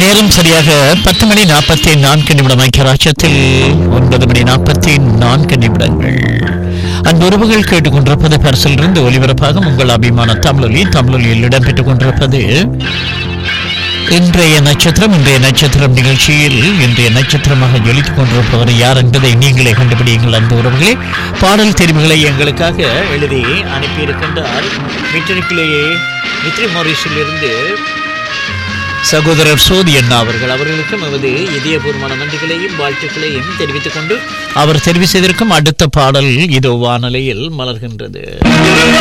நேரம் சரியாக பத்து மணி நாற்பத்தி நான்கு நிமிடம் ஐக்கியராட்சத்தில் ஒன்பது மணி நாற்பத்தி நான்கு நிமிடங்கள் அந்த உறவுகள் கேட்டுக்கொண்டிருப்பது பரிசிலிருந்து ஒலிபரப்பாக உங்கள் அபிமான தமிழொலி தமிழொலியில் இடம்பெற்றுக் கொண்டிருப்பது இன்றைய நட்சத்திரம் இன்றைய நட்சத்திரம் நிகழ்ச்சியில் இன்றைய நட்சத்திரமாக ஜொலித்துக் கொண்டிருப்பவர் யார் என்பதை நீங்களே கண்டுபிடியுங்கள் அன்பு உறவுகளே பாடல் தெரிவுகளை எங்களுக்காக எழுதி அனுப்பியிருக்கின்றார் மிட்டனுக்கிலேயே மித்ரி மாரிஸிலிருந்து சகோதரர் சோதி அண்ணா அவர்கள் அவர்களுக்கும் நமது இதயபூர்வமான நன்றிகளையும் வாழ்த்துக்களையும் தெரிவித்துக் கொண்டு அவர் தெரிவு செய்திருக்கும் அடுத்த பாடல் இதோ வானலையில் மலர்கின்றது